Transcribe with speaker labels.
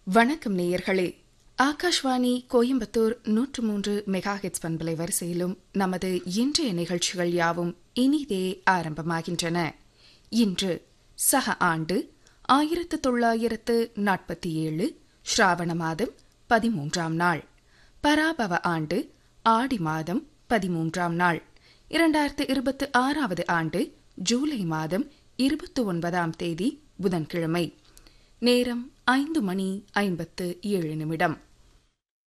Speaker 1: வணக்கம் நேயர்களே ஆகாஷ்வாணி கோயம்புத்தூர் நூற்று மூன்று மெகா ஹெட்ஸ் பண்பலை வரிசையிலும் நமது இன்றைய நிகழ்ச்சிகள் யாவும் இனிதே ஆரம்பமாகின்றன இன்று சக ஆண்டு ஆயிரத்து தொள்ளாயிரத்து நாற்பத்தி ஏழு ஸ்ராவண மாதம் பதிமூன்றாம் நாள் பராபவ ஆண்டு ஆடி மாதம் பதிமூன்றாம் நாள் இரண்டாயிரத்து இருபத்தி ஆறாவது ஆண்டு ஜூலை மாதம் இருபத்தி ஒன்பதாம் தேதி புதன்கிழமை நேரம் ஐந்து மணி ஐம்பத்து ஏழு நிமிடம்